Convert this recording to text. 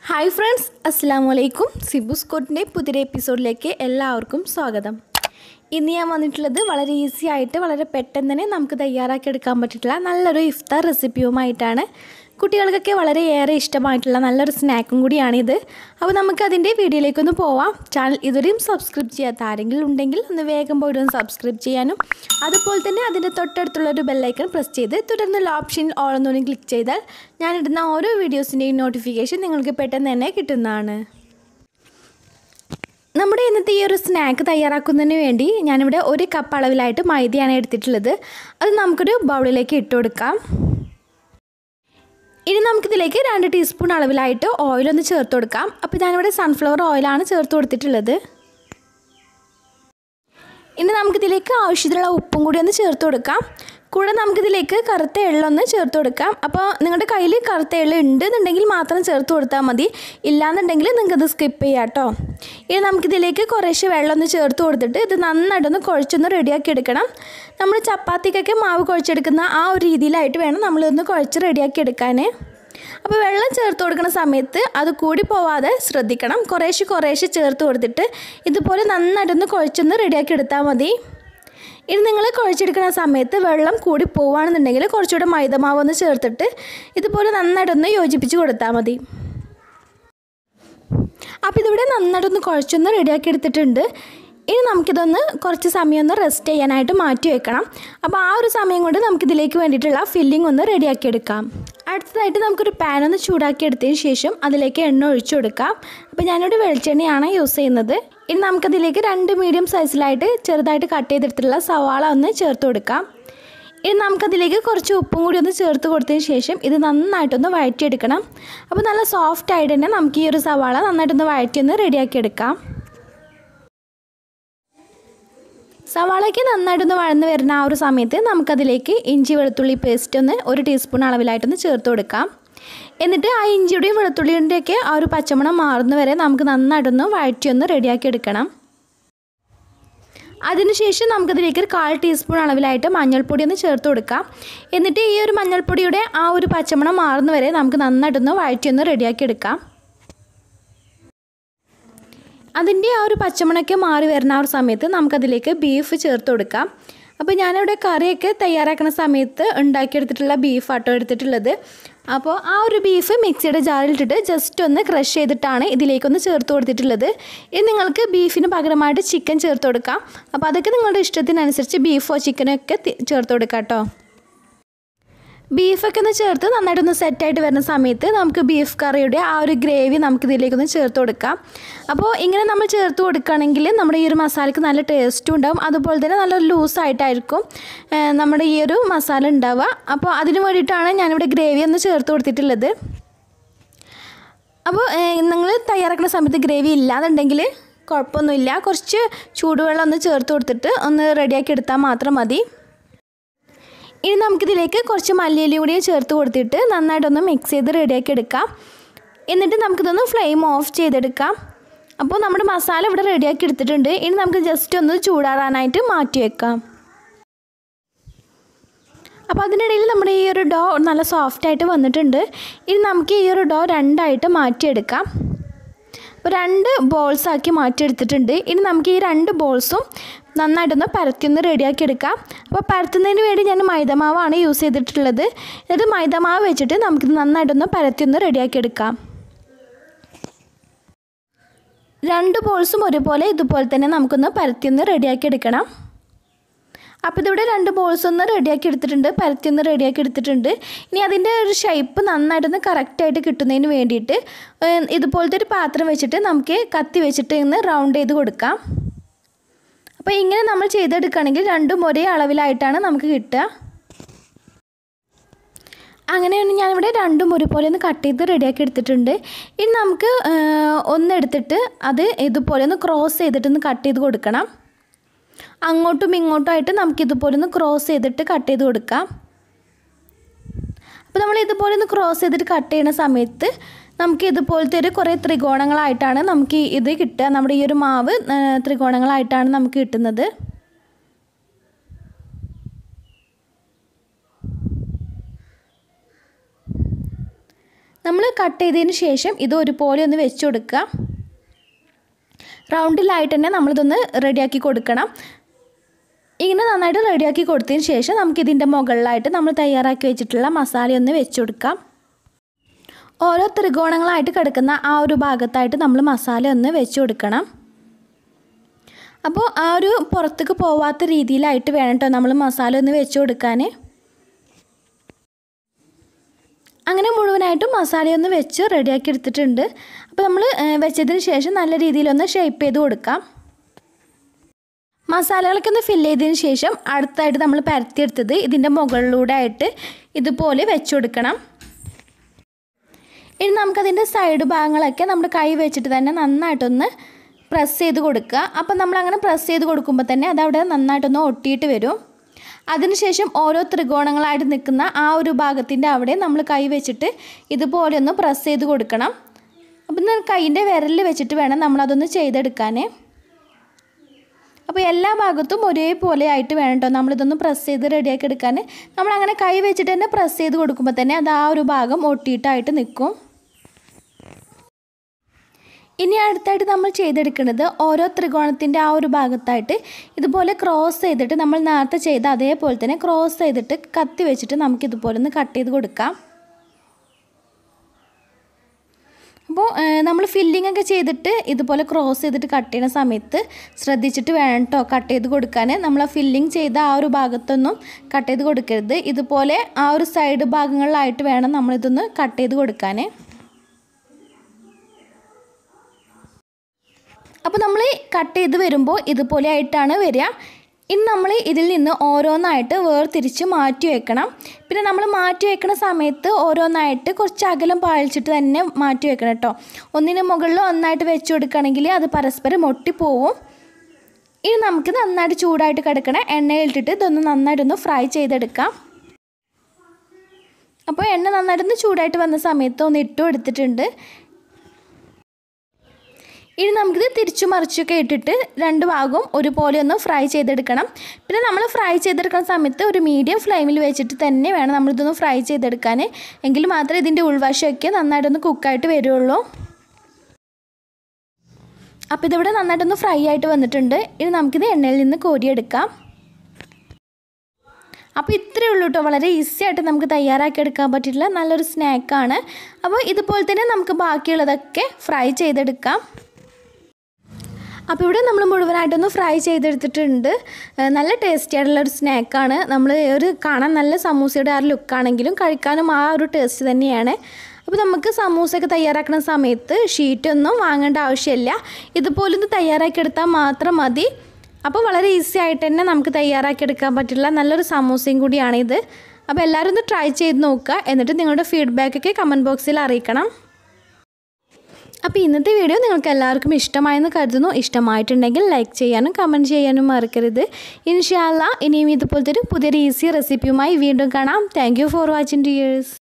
hi friends അസ്സാം വലൈക്കും സിബുസ് കോട്ടിൻ്റെ പുതിയൊരു എപ്പിസോഡിലേക്ക് എല്ലാവർക്കും സ്വാഗതം ഇന്ന് ഞാൻ വന്നിട്ടുള്ളത് വളരെ ഈസി ആയിട്ട് വളരെ പെട്ടെന്ന് തന്നെ നമുക്ക് തയ്യാറാക്കി എടുക്കാൻ പറ്റിയിട്ടുള്ള നല്ലൊരു ഇഫ്താർ റെസിപ്പിയുമായിട്ടാണ് കുട്ടികൾക്കൊക്കെ വളരെ ഏറെ ഇഷ്ടമായിട്ടുള്ള നല്ലൊരു സ്നാക്കും കൂടിയാണിത് അപ്പോൾ നമുക്ക് അതിൻ്റെ വീഡിയോയിലേക്കൊന്ന് പോവാം ചാനൽ ഇതുവരെയും സബ്സ്ക്രൈബ് ചെയ്യാത്ത ആരെങ്കിലും ഉണ്ടെങ്കിൽ ഒന്ന് വേഗം പോയിട്ട് ഒന്ന് സബ്സ്ക്രൈബ് ചെയ്യാനും അതുപോലെ തന്നെ അതിൻ്റെ തൊട്ടടുത്തുള്ള ഒരു ബെല്ലൈക്കൺ പ്രസ് ചെയ്ത് തുടർന്നുള്ള ഓപ്ഷനിൽ ഓൾ എന്നൊന്ന് ക്ലിക്ക് ചെയ്താൽ ഞാനിടുന്ന ഓരോ വീഡിയോസിൻ്റെയും നോട്ടിഫിക്കേഷൻ നിങ്ങൾക്ക് പെട്ടെന്ന് തന്നെ കിട്ടുന്നതാണ് നമ്മുടെ ഇന്നത്തെ ഈ ഒരു സ്നാക്ക് തയ്യാറാക്കുന്നതിന് വേണ്ടി ഞാനിവിടെ ഒരു കപ്പ് അളവിലായിട്ട് മൈദയാണ് എടുത്തിട്ടുള്ളത് അത് നമുക്കൊരു ബൗളിലേക്ക് ഇട്ട് കൊടുക്കാം ഇനി നമുക്കിതിലേക്ക് രണ്ട് ടീസ്പൂൺ അളവിലായിട്ട് ഓയിലൊന്ന് ചേർത്ത് കൊടുക്കാം അപ്പോൾ ഞാനിവിടെ സൺഫ്ലവർ ഓയിലാണ് ചേർത്ത് കൊടുത്തിട്ടുള്ളത് ഇനി നമുക്കിതിലേക്ക് ആവശ്യത്തിനുള്ള ഉപ്പും കൂടി ഒന്ന് ചേർത്ത് കൊടുക്കാം കൂടെ നമുക്കിതിലേക്ക് കറുത്ത എള്ളൊന്ന് ചേർത്ത് കൊടുക്കാം അപ്പോൾ നിങ്ങളുടെ കയ്യിൽ കറുത്ത എള്ള് ഉണ്ട് എന്നുണ്ടെങ്കിൽ മാത്രം ചേർത്ത് കൊടുത്താൽ മതി ഇല്ലാന്നുണ്ടെങ്കിൽ നിങ്ങൾക്കത് സ്കിപ്പ് ചെയ്യാം കേട്ടോ ഇനി നമുക്കിതിലേക്ക് കുറേശ്ശെ വെള്ളം ഒന്ന് ചേർത്ത് കൊടുത്തിട്ട് ഇത് നന്നായിട്ടൊന്ന് കുഴച്ചൊന്ന് റെഡിയാക്കി എടുക്കണം നമ്മൾ ചപ്പാത്തിക്കൊക്കെ മാവ് കുഴച്ചെടുക്കുന്ന ആ ഒരു രീതിയിലായിട്ട് വേണം നമ്മളിതൊന്ന് കുഴച്ച് റെഡിയാക്കി എടുക്കാൻ അപ്പോൾ വെള്ളം ചേർത്ത് കൊടുക്കുന്ന സമയത്ത് അത് കൂടി പോവാതെ ശ്രദ്ധിക്കണം കുറേശ്ശെ കുറേശ്ശെ ചേർത്ത് കൊടുത്തിട്ട് ഇതുപോലെ നന്നായിട്ടൊന്ന് കുഴച്ചൊന്ന് റെഡിയാക്കി എടുത്താൽ മതി ഇനി നിങ്ങൾ കുഴച്ചെടുക്കുന്ന സമയത്ത് വെള്ളം കൂടി പോവുകയാണെന്നുണ്ടെങ്കിൽ കുറച്ചുകൂടെ മൈദമാവ് ഒന്ന് ചേർത്തിട്ട് ഇതുപോലെ നന്നായിട്ടൊന്ന് യോജിപ്പിച്ച് കൊടുത്താൽ മതി അപ്പോൾ ഇതിവിടെ നന്നായിട്ടൊന്ന് കുഴച്ചൊന്ന് റെഡിയാക്കി എടുത്തിട്ടുണ്ട് ഇനി നമുക്കിതൊന്ന് കുറച്ച് സമയം ഒന്ന് റെസ്റ്റ് ചെയ്യാനായിട്ട് മാറ്റി വെക്കണം അപ്പോൾ ആ ഒരു സമയം കൊണ്ട് നമുക്കിതിലേക്ക് വേണ്ടിയിട്ടുള്ള ഫില്ലിംഗ് ഒന്ന് റെഡിയാക്കി എടുക്കാം അടുത്തതായിട്ട് നമുക്കൊരു പാൻ ഒന്ന് ചൂടാക്കി എടുത്തതിന് ശേഷം അതിലേക്ക് എണ്ണ ഒഴിച്ചു കൊടുക്കാം അപ്പോൾ ഞാനിവിടെ വെളിച്ചെണ്ണയാണ് യൂസ് ചെയ്യുന്നത് ഇനി നമുക്കതിലേക്ക് രണ്ട് മീഡിയം സൈസിലായിട്ട് ചെറുതായിട്ട് കട്ട് ചെയ്തെടുത്തിട്ടുള്ള സവാള ഒന്ന് ചേർത്ത് കൊടുക്കാം ഇനി നമുക്കതിലേക്ക് കുറച്ച് ഉപ്പും കൂടി ഒന്ന് ചേർത്ത് കൊടുത്തതിന് ശേഷം ഇത് നന്നായിട്ടൊന്ന് വഴറ്റിയെടുക്കണം അപ്പോൾ നല്ല സോഫ്റ്റ് ആയിട്ട് തന്നെ നമുക്ക് ഈ ഒരു സവാള നന്നായിട്ടൊന്ന് വഴറ്റിയൊന്ന് റെഡിയാക്കി എടുക്കാം സവാളയ്ക്ക് നന്നായിട്ടൊന്ന് വഴന്ന് വരുന്ന ആ ഒരു സമയത്ത് നമുക്കതിലേക്ക് ഇഞ്ചി വെളുത്തുള്ളി പേസ്റ്റ് ഒന്ന് ഒരു ടീസ്പൂൺ അളവിലായിട്ടൊന്ന് ചേർത്ത് കൊടുക്കാം എന്നിട്ട് ആ ഇഞ്ചിയുടെയും വെളുത്തുള്ളിയുടെയൊക്കെ ആ ഒരു പച്ചമണം മാറുന്ന വരെ നമുക്ക് നന്നായിട്ടൊന്ന് വഴറ്റിയൊന്ന് റെഡിയാക്കി എടുക്കണം അതിനുശേഷം നമുക്കതിലേക്ക് ഒരു കാൽ ടീസ്പൂൺ അളവിലായിട്ട് മഞ്ഞൾപ്പൊടി ഒന്ന് ചേർത്ത് കൊടുക്കാം എന്നിട്ട് ഈ ഒരു മഞ്ഞൾപ്പൊടിയുടെ ആ ഒരു പച്ചമണം മാറുന്ന വരെ നമുക്ക് നന്നായിട്ടൊന്ന് വഴറ്റിയൊന്ന് റെഡിയാക്കി എടുക്കാം അതിൻ്റെ ആ ഒരു പച്ചമണൊക്കെ മാറി വരുന്ന ആ ഒരു സമയത്ത് നമുക്കതിലേക്ക് ബീഫ് ചേർത്ത് കൊടുക്കാം അപ്പോൾ ഞാനിവിടെ കറിയൊക്കെ തയ്യാറാക്കുന്ന സമയത്ത് ഉണ്ടാക്കിയെടുത്തിട്ടുള്ള ബീഫാട്ടോ എടുത്തിട്ടുള്ളത് അപ്പോൾ ആ ഒരു ബീഫ് മിക്സിയുടെ ജാറിലിട്ടിട്ട് ജസ്റ്റ് ഒന്ന് ക്രഷ് ചെയ്തിട്ടാണ് ഇതിലേക്കൊന്ന് ചേർത്ത് കൊടുത്തിട്ടുള്ളത് ഇനി നിങ്ങൾക്ക് ബീഫിന് പകരമായിട്ട് ചിക്കൻ ചേർത്ത് കൊടുക്കാം അപ്പോൾ അതൊക്കെ നിങ്ങളുടെ ഇഷ്ടത്തിനനുസരിച്ച് ബീഫോ ചിക്കനോ ഒക്കെ ചേർത്ത് കൊടുക്കാം കേട്ടോ ബീഫൊക്കെ ഒന്ന് ചേർത്ത് നന്നായിട്ടൊന്ന് സെറ്റായിട്ട് വരുന്ന സമയത്ത് നമുക്ക് ബീഫ് കറിയുടെ ആ ഒരു ഗ്രേവി നമുക്ക് ഇതിലേക്കൊന്ന് ചേർത്ത് കൊടുക്കാം അപ്പോൾ ഇങ്ങനെ നമ്മൾ ചേർത്ത് കൊടുക്കുകയാണെങ്കിൽ നമ്മുടെ ഈ ഒരു മസാലയ്ക്ക് നല്ല ടേസ്റ്റും ഉണ്ടാവും അതുപോലെ തന്നെ നല്ല ലൂസായിട്ടായിരിക്കും നമ്മുടെ ഈ ഒരു മസാല ഉണ്ടാവുക അപ്പോൾ അതിന് വേണ്ടിയിട്ടാണ് ഞാനിവിടെ ഗ്രേവി ഒന്ന് ചേർത്ത് കൊടുത്തിട്ടുള്ളത് അപ്പോൾ നിങ്ങൾ തയ്യാറാക്കുന്ന സമയത്ത് ഗ്രേവി ഇല്ലാന്നുണ്ടെങ്കിൽ കുഴപ്പമൊന്നുമില്ല കുറച്ച് ചൂടുവെള്ളം ഒന്ന് ചേർത്ത് കൊടുത്തിട്ട് ഒന്ന് റെഡിയാക്കി എടുത്താൽ മാത്രം മതി ഇനി നമുക്കിതിലേക്ക് കുറച്ച് മല്ലിയില കൂടി ചേർത്ത് കൊടുത്തിട്ട് നന്നായിട്ടൊന്ന് മിക്സ് ചെയ്ത് റെഡിയാക്കി എടുക്കാം എന്നിട്ട് നമുക്കിതൊന്ന് ഫ്ലെയിം ഓഫ് ചെയ്തെടുക്കാം അപ്പോൾ നമ്മുടെ മസാല ഇവിടെ റെഡിയാക്കി എടുത്തിട്ടുണ്ട് ഇനി നമുക്ക് ജസ്റ്റ് ഒന്ന് ചൂടാറാനായിട്ട് മാറ്റി വെക്കാം അപ്പോൾ അതിനിടയിൽ നമ്മുടെ ഈ ഒരു ഡോ നല്ല സോഫ്റ്റായിട്ട് വന്നിട്ടുണ്ട് ഇനി നമുക്ക് ഈ ഒരു ഡോ രണ്ടായിട്ട് മാറ്റിയെടുക്കാം അപ്പോൾ രണ്ട് ബോൾസ് ആക്കി മാറ്റിയെടുത്തിട്ടുണ്ട് ഇനി നമുക്ക് ഈ രണ്ട് ബോൾസും നന്നായിട്ടൊന്ന് പരത്തിയൊന്ന് റെഡിയാക്കി എടുക്കാം അപ്പോൾ പരത്തുന്നതിന് വേണ്ടി ഞാൻ മൈദമാവാണ് യൂസ് ചെയ്തിട്ടുള്ളത് എന്നിട്ട് മൈദമാവ് വെച്ചിട്ട് നമുക്കിത് നന്നായിട്ടൊന്ന് പരത്തിയൊന്ന് റെഡിയാക്കി എടുക്കാം രണ്ട് ബോൾസും ഒരുപോലെ ഇതുപോലെ തന്നെ നമുക്കൊന്ന് പരത്തിയൊന്ന് റെഡിയാക്കി എടുക്കണം അപ്പോൾ ഇതിവിടെ രണ്ട് ബോൾസ് ഒന്ന് റെഡിയാക്കി എടുത്തിട്ടുണ്ട് പരത്തി ഒന്ന് റെഡിയാക്കി എടുത്തിട്ടുണ്ട് ഇനി അതിൻ്റെ ഒരു ഷേപ്പ് നന്നായിട്ടൊന്ന് കറക്റ്റായിട്ട് കിട്ടുന്നതിന് വേണ്ടിയിട്ട് ഇതുപോലത്തെ ഒരു പാത്രം വെച്ചിട്ട് നമുക്ക് കത്തി വെച്ചിട്ട് ഇന്ന് റൗണ്ട് ചെയ്ത് കൊടുക്കാം അപ്പോൾ ഇങ്ങനെ നമ്മൾ ചെയ്തെടുക്കുകയാണെങ്കിൽ രണ്ടും ഒരേ അളവിലായിട്ടാണ് നമുക്ക് കിട്ടുക അങ്ങനെയാണ് ഞാനിവിടെ രണ്ടും ഒരുപോലെ ഒന്ന് കട്ട് ചെയ്ത് റെഡിയാക്കി എടുത്തിട്ടുണ്ട് ഇനി നമുക്ക് ഒന്നെടുത്തിട്ട് അത് ഇതുപോലെ ഒന്ന് ക്രോസ് ചെയ്തിട്ടൊന്ന് കട്ട് ചെയ്ത് കൊടുക്കണം അങ്ങോട്ടും ഇങ്ങോട്ടും ആയിട്ട് നമുക്ക് ഇതുപോലെ ഒന്ന് ക്രോസ് ചെയ്തിട്ട് കട്ട് ചെയ്ത് കൊടുക്കാം അപ്പോൾ നമ്മൾ ഇതുപോലെ ഒന്ന് ക്രോസ് ചെയ്തിട്ട് കട്ട് ചെയ്യുന്ന സമയത്ത് നമുക്ക് ഇതുപോലത്തെ ഒരു കുറേ ത്രികോണങ്ങളായിട്ടാണ് നമുക്ക് ഇത് കിട്ടുക നമ്മുടെ ഈ ഒരു മാവ് ത്രികോണങ്ങളായിട്ടാണ് നമുക്ക് കിട്ടുന്നത് നമ്മൾ കട്ട് ചെയ്തതിന് ശേഷം ഇത് ഒരുപോലെ ഒന്ന് വെച്ച് കൊടുക്കുക റൗണ്ടിലായിട്ട് തന്നെ നമ്മളിതൊന്ന് റെഡിയാക്കി കൊടുക്കണം ഇങ്ങനെ നന്നായിട്ട് റെഡിയാക്കി കൊടുത്തതിന് ശേഷം നമുക്കിതിൻ്റെ മുകളിലായിട്ട് നമ്മൾ തയ്യാറാക്കി വെച്ചിട്ടുള്ള മസാല ഒന്ന് വെച്ച് കൊടുക്കാം ഓരോ ത്രികോണങ്ങളായിട്ട് കിടക്കുന്ന ആ ഒരു ഭാഗത്തായിട്ട് നമ്മൾ മസാല ഒന്ന് വെച്ച് കൊടുക്കണം അപ്പോൾ ആ ഒരു പുറത്തേക്ക് പോവാത്ത രീതിയിലായിട്ട് വേണം കേട്ടോ നമ്മൾ മസാല ഒന്ന് വെച്ച് കൊടുക്കാൻ അങ്ങനെ മുഴുവനായിട്ടും മസാലയൊന്ന് വെച്ച് റെഡിയാക്കി എടുത്തിട്ടുണ്ട് അപ്പോൾ നമ്മൾ വെച്ചതിന് ശേഷം നല്ല രീതിയിലൊന്ന് ഷേപ്പ് ചെയ്ത് കൊടുക്കാം മസാലകളൊക്കെ ഒന്ന് ഫില്ല് ചെയ്തതിന് ശേഷം അടുത്തായിട്ട് നമ്മൾ പരത്തിയെടുത്തത് ഇതിൻ്റെ മുകളിലൂടെ ആയിട്ട് ഇതുപോലെ വെച്ച് കൊടുക്കണം ഇനി നമുക്കതിൻ്റെ സൈഡ് ഭാഗങ്ങളൊക്കെ നമ്മുടെ കൈ വെച്ചിട്ട് തന്നെ നന്നായിട്ടൊന്ന് പ്രസ് ചെയ്ത് കൊടുക്കുക അപ്പം നമ്മളങ്ങനെ പ്രസ് ചെയ്ത് കൊടുക്കുമ്പോൾ തന്നെ അതവിടെ നന്നായിട്ടൊന്ന് ഒട്ടിയിട്ട് വരും അതിനുശേഷം ഓരോ ത്രികോണങ്ങളായിട്ട് നിൽക്കുന്ന ആ ഒരു ഭാഗത്തിൻ്റെ അവിടെ നമ്മൾ കൈ വെച്ചിട്ട് ഇതുപോലെ ഒന്ന് പ്രസ് ചെയ്ത് കൊടുക്കണം അപ്പം കൈയിൻ്റെ വിരലിൽ വെച്ചിട്ട് വേണം നമ്മളതൊന്ന് ചെയ്തെടുക്കാൻ അപ്പോൾ എല്ലാ ഭാഗത്തും ഒരേപോലെ ആയിട്ട് വേണം കേട്ടോ നമ്മളിതൊന്ന് പ്രസ് ചെയ്ത് റെഡിയാക്കി എടുക്കാൻ നമ്മളങ്ങനെ കൈ വെച്ചിട്ട് തന്നെ പ്രസ് ചെയ്ത് കൊടുക്കുമ്പോൾ തന്നെ അത് ആ ഒരു ഭാഗം ഒട്ടിയിട്ടായിട്ട് നിൽക്കും ഇനി അടുത്തായിട്ട് നമ്മൾ ചെയ്തെടുക്കുന്നത് ഓരോ ത്രികോണത്തിൻ്റെ ആ ഒരു ഭാഗത്തായിട്ട് ഇതുപോലെ ക്രോസ് ചെയ്തിട്ട് നമ്മൾ നേരത്തെ ചെയ്ത അതേപോലെ തന്നെ ക്രോസ് ചെയ്തിട്ട് കത്തി വെച്ചിട്ട് നമുക്ക് ഇതുപോലെ ഒന്ന് കട്ട് ചെയ്ത് കൊടുക്കാം അപ്പോൾ നമ്മൾ ഫില്ലിംഗ് ഒക്കെ ചെയ്തിട്ട് ഇതുപോലെ ക്രോസ് ചെയ്തിട്ട് കട്ട് ചെയ്യുന്ന സമയത്ത് ശ്രദ്ധിച്ചിട്ട് വേണം കേട്ടോ കട്ട് ചെയ്ത് കൊടുക്കാൻ നമ്മൾ ആ ഫില്ലിംഗ് ചെയ്ത ആ ഒരു ഭാഗത്തൊന്നും കട്ട് ചെയ്ത് കൊടുക്കരുത് ഇതുപോലെ ആ ഒരു സൈഡ് ഭാഗങ്ങളിലായിട്ട് വേണം നമ്മളിതൊന്ന് കട്ട് ചെയ്ത് കൊടുക്കാൻ അപ്പോൾ നമ്മൾ കട്ട് ചെയ്ത് വരുമ്പോൾ ഇതുപോലെ ആയിട്ടാണ് വരിക ഇനി നമ്മൾ ഇതിൽ നിന്ന് ഓരോന്നായിട്ട് വേർതിരിച്ച് മാറ്റി വെക്കണം പിന്നെ നമ്മൾ മാറ്റി വെക്കുന്ന സമയത്ത് ഓരോന്നായിട്ട് കുറച്ച് അകലം പാലിച്ചിട്ട് തന്നെ മാറ്റി വെക്കണം കേട്ടോ ഒന്നിന് മുകളിൽ ഒന്നായിട്ട് വെച്ച് കൊടുക്കുകയാണെങ്കിൽ അത് പരസ്പരം ഒട്ടിപ്പോവും ഇനി നമുക്ക് നന്നായിട്ട് ചൂടായിട്ട് കിടക്കണ എണ്ണയിലിട്ടിട്ട് ഇതൊന്ന് നന്നായിട്ടൊന്ന് ഫ്രൈ ചെയ്തെടുക്കാം അപ്പോൾ എണ്ണ നന്നായിട്ടൊന്ന് ചൂടായിട്ട് വന്ന സമയത്ത് ഒന്ന് ഇട്ടും എടുത്തിട്ടുണ്ട് ഇനി നമുക്കിത് തിരിച്ചു മറിച്ചൊക്കെ ഇട്ടിട്ട് രണ്ട് ഭാഗവും ഒരുപോലെ ഒന്ന് ഫ്രൈ ചെയ്തെടുക്കണം പിന്നെ നമ്മൾ ഫ്രൈ ചെയ്തെടുക്കുന്ന സമയത്ത് ഒരു മീഡിയം ഫ്ലെയിമിൽ വെച്ചിട്ട് തന്നെ വേണം നമ്മളിതൊന്ന് ഫ്രൈ ചെയ്തെടുക്കാൻ എങ്കിൽ മാത്രമേ ഇതിൻ്റെ ഉൾവശമൊക്കെ നന്നായിട്ടൊന്ന് കുക്കായിട്ട് വരുള്ളൂ അപ്പോൾ ഇതിവിടെ നന്നായിട്ടൊന്ന് ഫ്രൈ ആയിട്ട് വന്നിട്ടുണ്ട് ഇനി നമുക്കിത് എണ്ണയിൽ നിന്ന് കോരിയെടുക്കാം അപ്പോൾ ഇത്രയേ ഉള്ളൂ കേട്ടോ വളരെ ഈസി ആയിട്ട് നമുക്ക് തയ്യാറാക്കി എടുക്കാൻ പറ്റിയിട്ടുള്ള നല്ലൊരു സ്നാക്കാണ് അപ്പോൾ ഇതുപോലെ തന്നെ നമുക്ക് ബാക്കിയുള്ളതൊക്കെ ഫ്രൈ ചെയ്തെടുക്കാം അപ്പോൾ ഇവിടെ നമ്മൾ മുഴുവനായിട്ടൊന്ന് ഫ്രൈ ചെയ്തെടുത്തിട്ടുണ്ട് നല്ല ടേസ്റ്റി ആയിട്ടുള്ള ഒരു സ്നാക്കാണ് നമ്മൾ ഒരു കാണാൻ നല്ല സമൂസയുടെ ആ ഒരു ലുക്കാണെങ്കിലും കഴിക്കാനും ആ ഒരു ടേസ്റ്റ് തന്നെയാണ് അപ്പോൾ നമുക്ക് സമൂസയൊക്കെ തയ്യാറാക്കുന്ന സമയത്ത് ഷീറ്റൊന്നും വാങ്ങേണ്ട ആവശ്യമില്ല ഇതുപോലൊന്ന് തയ്യാറാക്കിയെടുത്താൽ മാത്രം മതി അപ്പോൾ വളരെ ഈസി ആയിട്ട് തന്നെ നമുക്ക് തയ്യാറാക്കിയെടുക്കാൻ പറ്റുള്ള നല്ലൊരു സമൂസയും കൂടിയാണിത് അപ്പോൾ എല്ലാവരും ഒന്ന് ട്രൈ ചെയ്ത് നോക്കുക എന്നിട്ട് നിങ്ങളുടെ ഫീഡ്ബാക്കൊക്കെ കമൻറ്റ് ബോക്സിൽ അറിയിക്കണം അപ്പോൾ ഇന്നത്തെ വീഡിയോ നിങ്ങൾക്ക് എല്ലാവർക്കും ഇഷ്ടമായെന്ന് കരുതുന്നു ഇഷ്ടമായിട്ടുണ്ടെങ്കിൽ ലൈക്ക് ചെയ്യാനും കമൻറ്റ് ചെയ്യാനും മറക്കരുത് ഇൻഷാല്ല ഇനിയും ഇതുപോലത്തെ ഒരു പുതിയൊരു ഈസി റെസിപ്പിയുമായി വീണ്ടും കാണാം താങ്ക് ഫോർ വാച്ചിങ് ഡിയേഴ്സ്